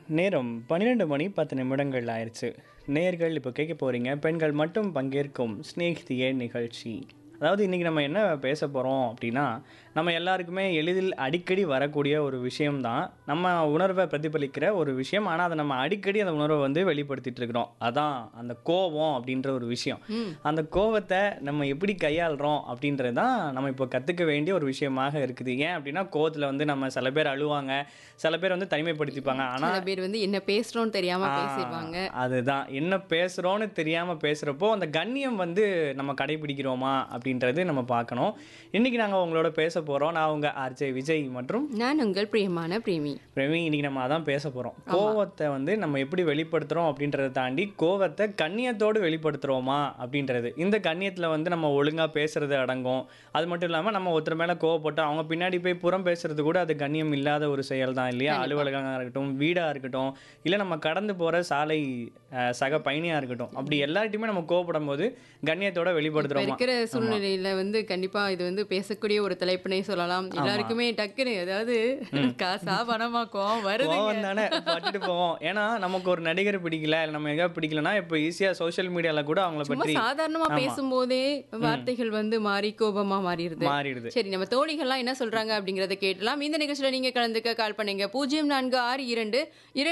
நேரம் 12 மணி 10 நிமிடங்கள் ஆயிருச்சு. நேயர்கள் இப்போ கேட்க போறீங்க. பெண்கள் மட்டும் பங்கேற்கும் சிநேகிதியே நிகழ்ச்சி. அதாவது இன்னைக்கு நம்ம என்ன பேச போறோம் அப்படின்னா, நம்ம எல்லாருக்குமே எளிதில் அடிக்கடி வரக்கூடிய ஒரு விஷயம் தான். நம்ம உணர்வ பிரதிபலிக்கிற ஒரு விஷயம். ஆனா, அத நம்ம அடிக்கடி அந்த உணர்வ வந்து வெளிப்படுத்திட்டு இருக்கிறோம். அதான் அந்த கோவம் அப்படின்ற ஒரு விஷயம். ம். அந்த கோவத்த நம்ம எப்படி கையாளுறோம் அப்படின்றது தான் நம்ம இப்போ கத்துக்க வேண்டிய ஒரு விஷயமாக இருக்குது. ஏன் அப்படின்னா, கோவத்துல வந்து நம்ம சில பேர் அழுவாங்க. சில பேர் வந்து தனிமைப்படுத்திப்பாங்க. ஆனா சில பேர் வந்து என்ன பேசுறோம்னு தெரியாம ஆ, பேசிடுவாங்க அதுதான் என்ன பேசுறோம்னு தெரியாம பேசுறப்போ அந்த கண்ணியம் வந்து நம்ம கடைபிடிக்கிறோமா அப்படின்றது நம்ம பார்க்கணும் இன்னைக்கு நாங்க உங்களோட பேச போறோம் நான் உங்க ஆர்ஜே விஜய் மற்றும் நான் உங்கள் பிரியமான பிரேமி பிரவி இன்னைக்கு நம்ம அதான் பேச போறோம் கோவத்தை வந்து நம்ம எப்படி வெளிப்படுத்துறோம் அப்படின்றத தாண்டி கோவத்தை கண்ணியத்தோடு வெளிப்படுத்துறோமா அப்படின்றது இந்த கண்ணியத்துல வந்து நம்ம ஒழுங்கா பேசுறது அடங்கும் அது மட்டும் இல்லாம நம்ம ஒருத்தர் மேல கோவப்பட்டு அவங்க பின்னாடி போய் புறம் பேசுறது கூட அது கண்ணியம் இல்லாத ஒரு செயல் தான் இல்லையா அலுவலகமாக இருக்கட்டும் வீடா இருக்கட்டும் இல்ல நம்ம கடந்து போற சாலை அஹ், சக பயணியா இருக்கட்டும் அப்படி எல்லார்ட்டையுமே நம்ம கோவப்படும் போது கண்ணியத்தோட இப்ப வெளிப்படுத்துறோமா இருக்கிற சூழ்நிலையில வந்து கண்டிப்பா இது வந்து பேசக்கூடிய ஒரு தலைப்பினை சொல்லலாம் எல்லாருக்குமே டக்குன்னு அதாவது காசா பணமா கோவம் வருது கோவம் தானே பட்டுட்டு போவோம் ஏன்னா நமக்கு ஒரு நடிகர் பிடிக்கல இல்ல நம்ம எங்க பிடிக்கலனா இப்போ ஈஸியா சோஷியல் மீடியால கூட அவங்கள சும்மா பற்றி சாதாரணமா பேசும்போதே வார்த்தைகள் வந்து மாறி கோபமா மாறிடுது மாறிடுது சரி நம்ம தோழிகள்லாம் என்ன சொல்றாங்க அப்படிங்கறத கேட்டலாம் இந்த நிகழ்ச்சியில நீங்க கலந்துக்க கால் பண்ணுங்க பூஜ்ஜியம் நான்கு ஆறு இரண்டு இரண்டு